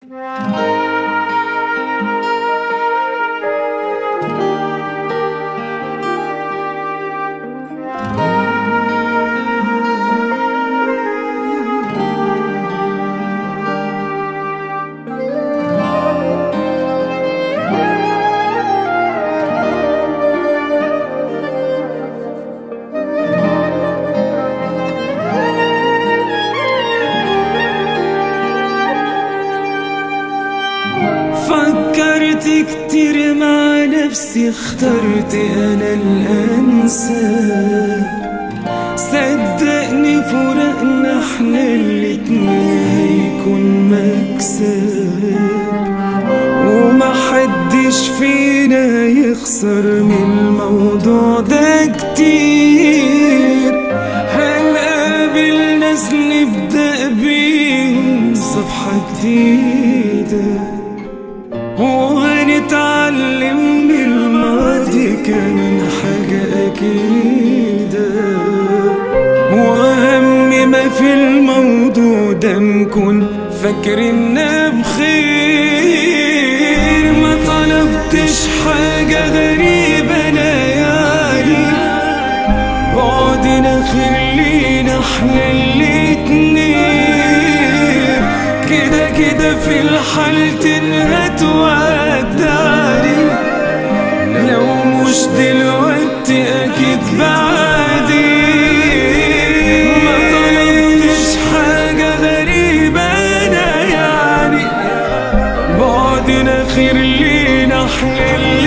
فكرت كتير مع نفسي اخترت انا الانسى صدقني فراقنا احنا الاتنين هيكون مكسب وما حدش فينا يخسر من الموضوع ده كتير هنقابل ناس نبدأ بيهم صفحة جديدة وهنتعلم من الماضي كمان حاجة أكيدة وأهم ما في الموضوع ده نكون فاكرنا بخير ما طلبتش حاجة غريبة أنا يعني بعدنا خير لينا احنا الاتنين كده كده في الحالتين هتودعني لو مش دلوقتي اكيد بعدين ما طلبتش حاجة غريبة انا يعني بعدنا خير لينا احنا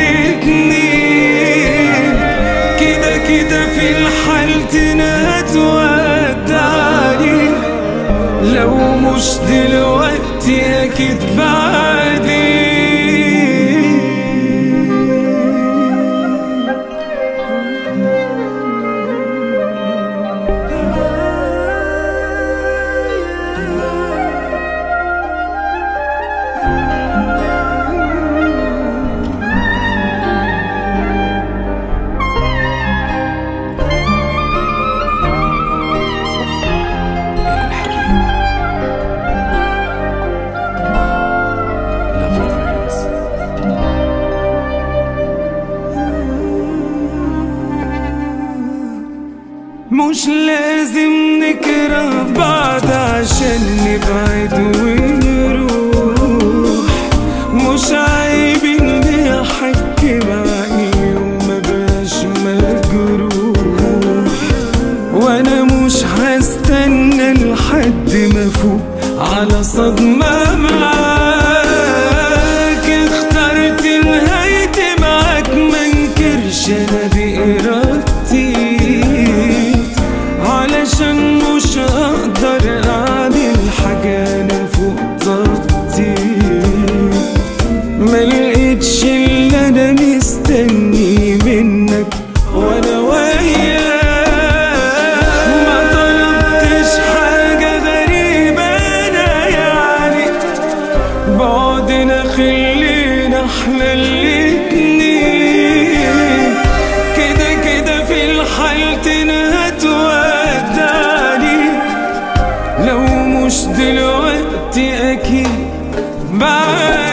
الاتنين كده كده في الحالتين هتودعني لو مش دلوقتي اكيد بعدين مش لازم نكره بعض عشان نبعد ونروح مش عيب اني احكي معي وما بقاش مجروح وانا مش هستنى لحد ما فوق على صدمة معاك اخترت نهايتي معاك منكرش انا بإرادتي علشان مش هقدر اعمل حاجة انا فوق طاقتي ملقتش اللي انا مستني منك وانا وياك ما طلبتش حاجة غريبة انا يعني بعدنا خلينا احنا الاتنين كده كده في الحالتين هتودعني لو مش دلوقتي اكيد بعد